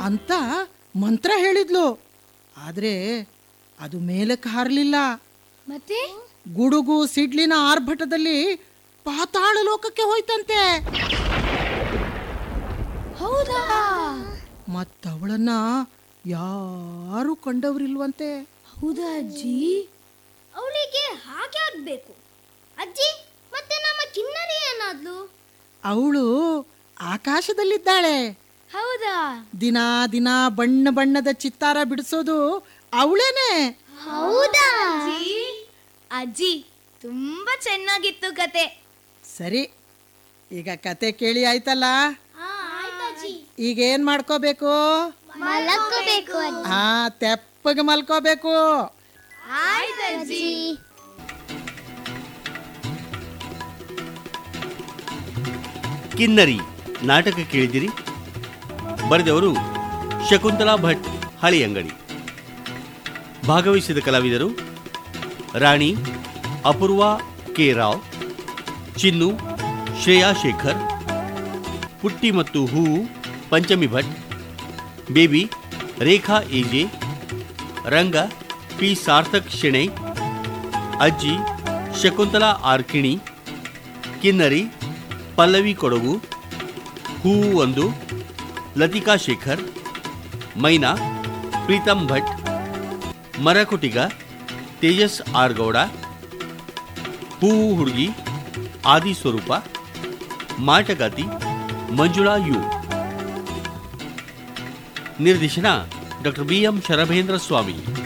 ಅಂತ ಮಂತ್ರ ಹೇಳಿದ್ಲು ಆದ್ರೆ ಅದು ಮೇಲಕ್ಕೆ ಹಾರಲಿಲ್ಲ ಮತ್ತೆ ಗುಡುಗು ಸಿಡ್ಲಿನ ಆರ್ಭಟದಲ್ಲಿ ಪಾತಾಳ ಲೋಕಕ್ಕೆ ಹೋಯ್ತಂತೆ ಹೌದಾ ಮತ್ತವಳನ್ನ ಯಾರು ಕಂಡವ್ರಿಲ್ವಂತೆ ಹೌದಾ ಅಜ್ಜಿ ಅವಳಿಗೆ ಹಾಗೆ ಆಗ್ಬೇಕು ಅಜ್ಜಿ ಮತ್ತೆ ನಮ್ಮ ಕಿನ್ನರಿ ಏನಾದ್ಲು ಅವಳು ಆಕಾಶದಲ್ಲಿದ್ದಾಳೆ ಹೌದಾ ದಿನ ದಿನ ಬಣ್ಣ ಬಣ್ಣದ ಚಿತ್ತಾರ ಬಿಡಿಸೋದು ಅವಳೇನೆ ಹೌದಾ ಅಜ್ಜಿ ಅಜ್ಜಿ ತುಂಬಾ ಚೆನ್ನಾಗಿತ್ತು ಕತೆ ಸರಿ ಈಗ ಕತೆ ಕೇಳಿ ಆಯ್ತಲ್ಲ ಆಯ್ತಜ್ಜಿ ಈಗ ಏನ್ ಮಾಡ್ಕೋಬೇಕು ಮಲಕೋಬೇಕು ಹಾ ತೆಪ್ಪಗೆ ಮಲ್ಕೋಬೇಕು ಆಯ್ತಜ್ಜಿ ಕಿನ್ನರಿ ನಾಟಕ ಕೇಳಿದಿರಿ ಬರೆದವರು ಶಕುಂತಲಾ ಭಟ್ ಹಳಿಯಂಗಡಿ ಭಾಗವಹಿಸಿದ ಕಲಾವಿದರು ರಾಣಿ ಅಪೂರ್ವ ಕೆ ರಾವ್ ಚಿನ್ನು ಶ್ರೇಯಾ ಶೇಖರ್ ಪುಟ್ಟಿ ಮತ್ತು ಹೂವು Panchami Bhat baby Rekha A J Ranga P Sarthak Shenoy ಅಜ್ಜಿ ಶಕುಂತಲಾ ಆರ್ಕಿಣಿ ಕಿನ್ನರಿ ಪಲ್ಲವಿ ಕೊಡಗು ಹೂವು ಒಂದು ಲತಿಕಾ ಶೇಖರ್ ಮೈನಾ ಪ್ರೀತಂ ಭಟ್ ಮರಕುಟಿಗ ತೇಜಸ್ ಆರ್ ಗೌಡ ಹೂವು ಹುಡುಗಿ ಆದಿ ಸ್ವರೂಪ ಮಾಟಗಾತಿ ಮಂಜುಳಾ ಯು ನಿರ್ದೇಶನ ಡಾಕ್ಟರ್ ಬಿ ಎಂ ಶರಭೇಂದ್ರ ಸ್ವಾಮಿ